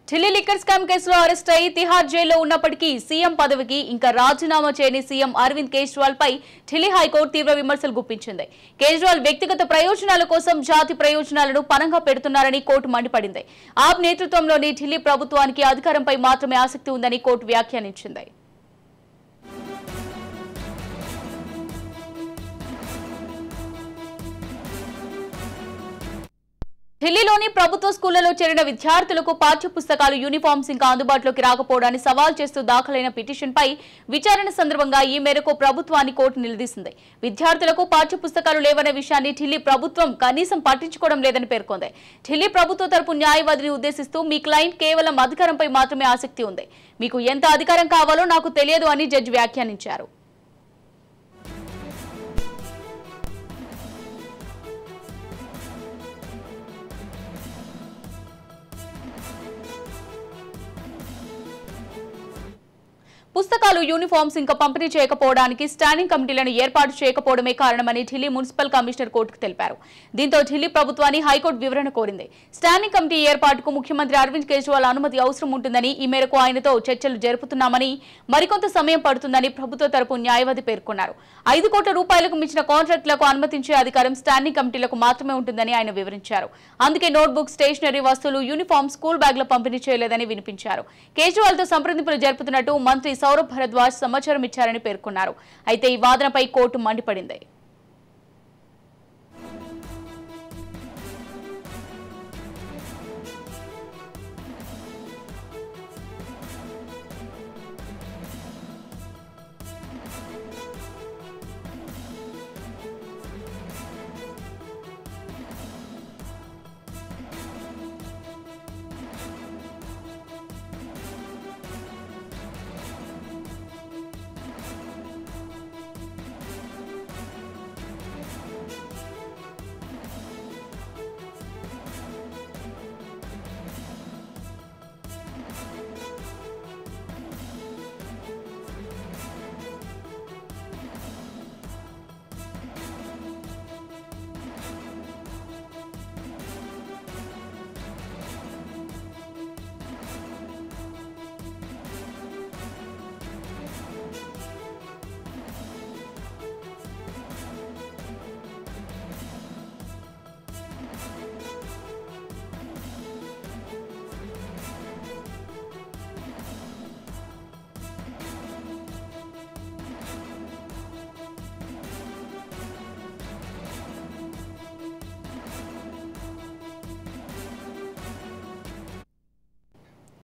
Delhi liquor scam కేసులో arrest అయి తిహార్ జైల్లో ఉన్నప్పటికీ సీఎం పదవికి ఇంకా రాజీనామా చేయని సీఎం అరవింద్ కేజ్రీవాల్ పై ఢిల్లీ హైకోర్టు తీవ్ర విమర్శలు గుప్పించింది కేజ్రీవాల్ వ్యక్తిగత ప్రయోజనాల కోసం జాతి ప్రయోజనాలను పనంగా పెడుతున్నారని కోర్టు మండిపడింది ఆప్ నేతృత్వంలోని ఢిల్లీ ప్రభుత్వానికి అధికారంపై మాత్రమే ఆసక్తి ఉందని కోర్టు వ్యాఖ్యానించింది ఢిల్లీలోని ప్రభుత్వ స్కూళ్లలో చేరిన విద్యార్థులకు పాఠ్య పుస్తకాలు యూనిఫామ్స్ ఇంకా అందుబాటులోకి రాకపోవడాన్ని సవాల్ చేస్తూ దాఖలైన పిటిషన్పై విచారణ సందర్భంగా ఈ మేరకు ప్రభుత్వాన్ని కోర్టు నిలదీసింది విద్యార్థులకు పాఠ్య పుస్తకాలు లేవనే విషయాన్ని ఢిల్లీ ప్రభుత్వం కనీసం పట్టించుకోవడం లేదని పేర్కొంది ఢిల్లీ ప్రభుత్వ తరపు న్యాయవాదిని ఉద్దేశిస్తూ మీ క్లయింట్ కేవలం అధికారంపై మాత్రమే ఆసక్తి ఉంది మీకు ఎంత అధికారం కావాలో నాకు తెలియదు అని జడ్జి వ్యాఖ్యానించారు పుస్తకాలు యూనిఫామ్స్ ఇంకా పంపిణీ చేయకపోవడానికి స్టాండింగ్ కమిటీలను ఏర్పాటు చేయకపోవడమే కారణమని ఢిల్లీ మున్సిపల్ కమిషనర్ కోర్టుకు తెలిపారు దీంతో ఢిల్లీ ప్రభుత్వాన్ని హైకోర్టు వివరణ కోరింది స్టాండింగ్ కమిటీ ఏర్పాటుకు ముఖ్యమంత్రి అరవింద్ కేజ్రీవాల్ అనుమతి అవసరం ఉంటుందని ఈ మేరకు ఆయనతో చర్చలు జరుపుతున్నామని మరికొంత సమయం పడుతుందని ప్రభుత్వ తరపు న్యాయవాది పేర్కొన్నారు ఐదు కోట్ల రూపాయలకు మించిన కాంట్రాక్టులకు అనుమతించే అధికారం స్టాండింగ్ కమిటీలకు మాత్రమే ఉంటుందని ఆయన వివరించారు అందుకే నోట్బుక్ స్టేషనరీ వస్తువులు యూనిఫామ్ స్కూల్ బ్యాగ్ల పంపిణీ చేయలేదని వినిపించారు కేజ్రీవాల్తో సంప్రదింపులు జరుపుతున్నట్టు మంత్రి సౌరభ్ భరద్వాజ్ సమాచారం ఇచ్చారని పేర్కొన్నారు అయితే ఈ వాదనపై కోర్టు మండిపడింది